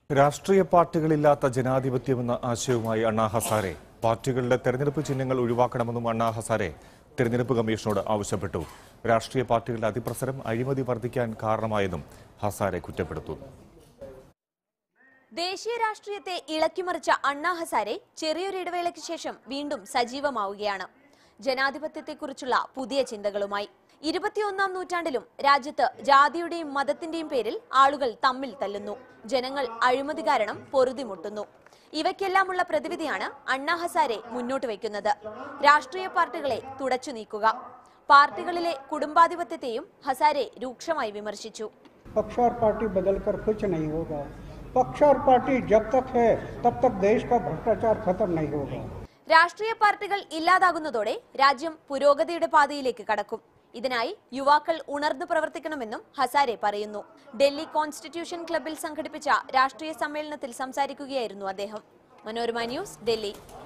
രാഷ്ട്രീയ പാർട്ടികളില്ലാത്ത ജനാധിപത്യമെന്ന ആശയവുമായി അണ്ണാ ഹസാരെ പാർട്ടികളുടെ തെരഞ്ഞെടുപ്പ് ചിഹ്നങ്ങൾ ഒഴിവാക്കണമെന്നും അണ്ണാ ഹസാരെ തെരഞ്ഞെടുപ്പ് കമ്മീഷനോട് ആവശ്യപ്പെട്ടു രാഷ്ട്രീയ പാർട്ടികളുടെ അതിപ്രസരം അഴിമതി വർദ്ധിക്കാൻ കാരണമായെന്നും ഹസാരെ കുറ്റപ്പെടുത്തുന്നു ദേശീയ രാഷ്ട്രീയത്തെ ഇളക്കിമറിച്ച അണ്ണാ ഹസാരെ ചെറിയൊരു ഇടവേളയ്ക്ക് ശേഷം വീണ്ടും സജീവമാവുകയാണ് ജനാധിപത്യത്തെക്കുറിച്ചുള്ള പുതിയ ചിന്തകളുമായി ഇരുപത്തിയൊന്നാം നൂറ്റാണ്ടിലും രാജ്യത്ത് ജാതിയുടെയും മതത്തിന്റെയും പേരിൽ ആളുകൾ തമ്മിൽ തല്ലുന്നു ജനങ്ങൾ അഴിമതി കാരണം പൊറുതിമുട്ടുന്നു ഇവയ്ക്കെല്ലാമുള്ള പ്രതിവിധിയാണ് അണ്ണാ ഹസാരെ മുന്നോട്ട് വയ്ക്കുന്നത് രാഷ്ട്രീയ പാർട്ടികളെ തുടച്ചു നീക്കുക പാർട്ടികളിലെ കുടുംബാധിപത്യത്തെയും ഹസാരെ രൂക്ഷമായി വിമർശിച്ചു पक्ष और पार्टी बदलकर कुछ नहीं होगा पक्ष और पार्टी जब तक है तब तक देश का भ्रष्टाचार खत्म नहीं होगा രാഷ്ട്രീയ പാർട്ടികൾ ഇല്ലാതാകുന്നതോടെ രാജ്യം പുരോഗതിയുടെ പാതയിലേക്ക് കടക്കും ഇതിനായി യുവാക്കൾ ഉണർന്നു പ്രവർത്തിക്കണമെന്നും ഹസാരെ പറയുന്നു ഡൽഹി കോൺസ്റ്റിറ്റ്യൂഷൻ ക്ലബിൽ സംഘടിപ്പിച്ച രാഷ്ട്രീയ സമ്മേളനത്തിൽ സംസാരിക്കുകയായിരുന്നു അദ്ദേഹം മനോരമ ന്യൂസ് ഡൽഹി